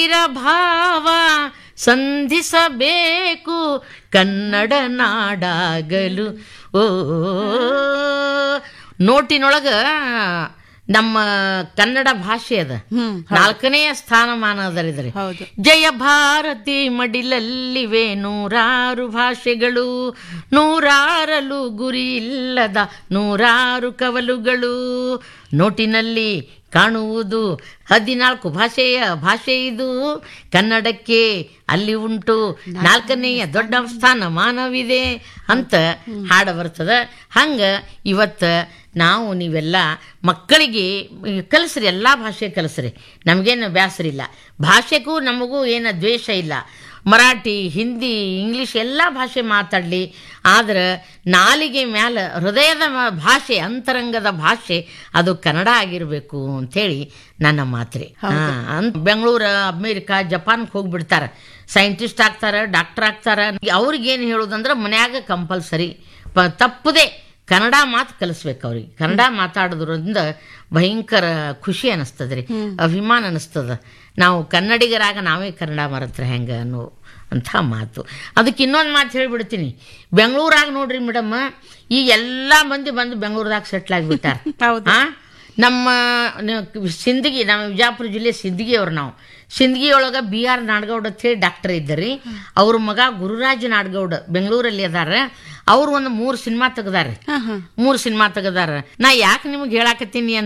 ವೀರ ಭಾವ ಸಂಧಿಸಬೇಕು ಕನ್ನಡ ನಾಡಾಗಲು ಓ ನೋಟಿನೊಳಗ ನಮ್ಮ ಕನ್ನಡ ಭಾಷೆ ಅದ ಹ್ಮ್ ನಾಲ್ಕನೆಯ ಸ್ಥಾನಮಾನ ಅದರಿದ್ರೆ ಹೌದು ಜಯ ಭಾರತಿ ಮಡಿಲಲ್ಲಿವೆ ನೂರಾರು ಭಾಷೆಗಳು ನೂರಾರಲು ಗುರಿ ಇಲ್ಲದ ನೂರಾರು ಕವಲುಗಳು ನೋಟಿನಲ್ಲಿ ಕಾಣುವುದು ಹದಿನಾಲ್ಕು ಭಾಷೆಯ ಭಾಷೆ ಇದು ಕನ್ನಡಕ್ಕೆ ಅಲ್ಲಿ ಉಂಟು ನಾಲ್ಕನೆಯ ದೊಡ್ಡ ಸ್ಥಾನ ಮಾನವಿದೆ ಅಂತ ಹಾಡ ಬರ್ತದ ಹಂಗ ಇವತ್ತ ನಾವು ನೀವೆಲ್ಲ ಮಕ್ಕಳಿಗೆ ಕಲಿಸ್ರಿ ಎಲ್ಲ ಭಾಷೆ ಕಲಿಸ್ರಿ ನಮಗೇನು ಬೇಸರ ಇಲ್ಲ ಭಾಷೆಗೂ ನಮಗೂ ಏನು ದ್ವೇಷ ಇಲ್ಲ ಮರಾಠಿ ಹಿಂದಿ ಇಂಗ್ಲೀಷ್ ಎಲ್ಲ ಭಾಷೆ ಮಾತಾಡಲಿ ಆದ್ರೆ ನಾಲಿಗೆ ಮ್ಯಾಲ ಹೃದಯದ ಮ- ಭಾಷೆ ಅಂತರಂಗದ ಭಾಷೆ ಅದು ಕನ್ನಡ ಆಗಿರಬೇಕು ಅಂಥೇಳಿ ನನ್ನ ಮಾತ್ರಿ ಬೆಂಗಳೂರು ಅಮೇರಿಕಾ ಜಪಾನ್ಗೆ ಹೋಗ್ಬಿಡ್ತಾರೆ ಸೈಂಟಿಸ್ಟ್ ಆಗ್ತಾರೆ ಡಾಕ್ಟರ್ ಆಗ್ತಾರೆ ಅವ್ರಿಗೇನು ಹೇಳೋದಂದ್ರೆ ಮನ್ಯಾಗ ಕಂಪಲ್ಸರಿ ಪ ತಪ್ಪದೆ ಕನ್ನಡ ಮಾತು ಕಲಿಸ್ಬೇಕು ಅವ್ರಿಗೆ ಕನ್ನಡ ಮಾತಾಡೋದ್ರಿಂದ ಭಯಂಕರ ಖುಷಿ ಅನಿಸ್ತದ್ರಿ ಅಭಿಮಾನ ಅನಿಸ್ತದ ನಾವು ಕನ್ನಡಿಗರಾಗ ನಾವೇ ಕನ್ನಡ ಮರತ್ರ ಹೆಂಗ ಅನ್ನೋ ಅಂಥ ಮಾತು ಅದಕ್ಕೆ ಇನ್ನೊಂದು ಮಾತು ಹೇಳಿಬಿಡ್ತೀನಿ ಬೆಂಗಳೂರಾಗ ನೋಡ್ರಿ ಮೇಡಮ್ ಈ ಎಲ್ಲ ಮಂದಿ ಬಂದು ಬೆಂಗಳೂರದಾಗ ಸೆಟ್ಲ್ ಆಗಿಬಿಟ್ಟಾರ ಹೌದು ಆ? ನಮ್ಮ ನ- ಸಿಂದಗಿ ನಮ್ಮ ವಿಜಾಪುರ ಜಿಲ್ಲೆ ಸಿಂದಗಿ ಅವ್ರು ನಾವು ಸಿಂದಗಿ ಒಳಗ ಬಿ ಆರ್ ನಾಡಗೌಡ ಅಂತ ಹೇಳಿ ಡಾಕ್ಟರ್ ಇದ್ದರಿ ಅವ್ರ ಮಗ ಗುರುರಾಜ್ ನಾಡಗೌಡ ಬೆಂಗಳೂರಲ್ಲಿ ಅದಾರ ಅವ್ರು ಒಂದು ಮೂರು ಸಿನಿಮಾ ತೆಗ್ದಾರೆ ಹಾ ಹಾ ಮೂರು ಸಿನಿಮಾ ತೆಗ್ದಾರ ನಾ ಯಾಕೆ ನಿಮ್ಗೆ ಹೇಳಾಕತ್ತೀನಿ